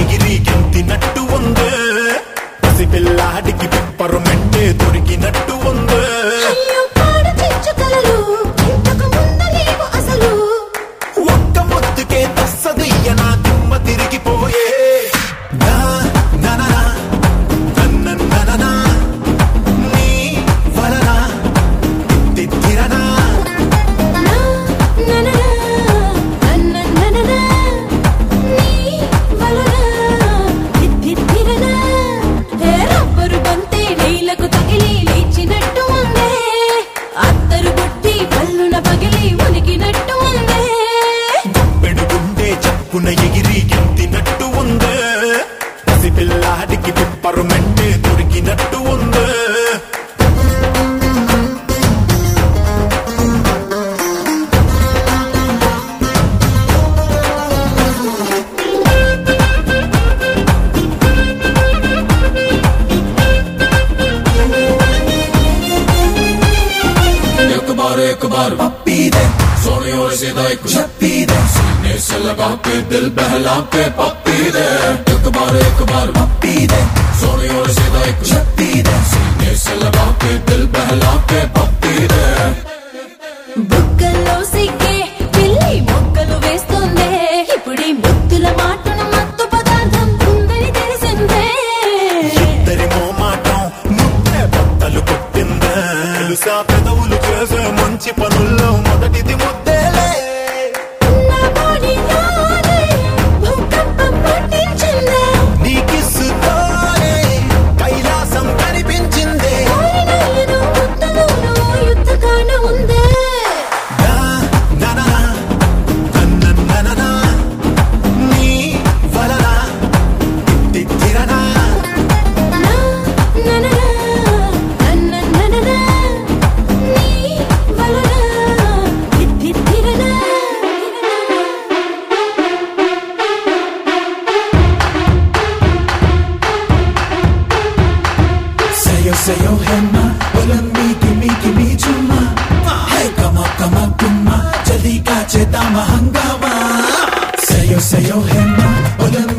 ఎగిరి గెంతినట్టు ఉంది పసిపిల్లాడికి పిప్పరుమెంటే దొరికినట్టు ఉంది అయ్యో పాడు చిచ్చు కలలు ఇంతకు ముందు లేవు అసలు ఒక్క ముద్దుకే తస్సదయ్య నా దిమ్మ తిరిగిపోయే నా, నా, నా, నా, నన్న, నా, నా, నా, నీ వలన తిత్తిరనా నా నననా నన్ననననా నీ వలన తిత్తిరనా ఏ రబ్బరు బంతే రైలకు తగిలి లేచినట్టు ఉందే అత్తరు బుట్టి కల్లున పగిలి ఉనికినట్టు ఉందే పెడుగుండే చప్పున ఎగిరి గెంతినట్టు ఉంది పసిపిల్లాడికి పిప్పరుమెంటే దొరికినట్టు ఉంది एक बार एक बार पप्पी दे सोने और सीधा एक छप्पी दे सीने से लगा के दिल बहला के पप्पी दे एक बार एक बार पप्पी दे सोने और सीधा एक छप्पी दे सीने से लगा के दिल बहला के पप्पी दे బుగ్గల్లో సిగ్గే పిల్లి మొక్కలు వేస్తుందే ఇప్పుడు ఈ ముద్దుల మాటను మత్తు పదార్థం ఉందని తెలిసిందే ఇద్దరి మోమాటం ముద్దే బట్టలు కొట్టిందే తెలుసా పెదవులు చేసే మంచి పనుల్లో మొదటిది ముద్దేలే నా బాడీలోనే భూకంపం పుట్టించిందే నీ కిస్సుతోనే కైలాసం కనిపించిందే కోరినయ్యను ముద్దులోనూ యుద్ధకాండ ఉందే నా, నా, నా, నన్న, నా, నా, నా, నీ వలన తిత్తిరనా నా నననా నన్ననననా నీ వలన తిత్తిరనా Sayo, sayo, hema, walang miki, miki, michuma. Hey, kama, kama, kuma, jalika, chetama, hangama. Sayo, sayo, hema, walang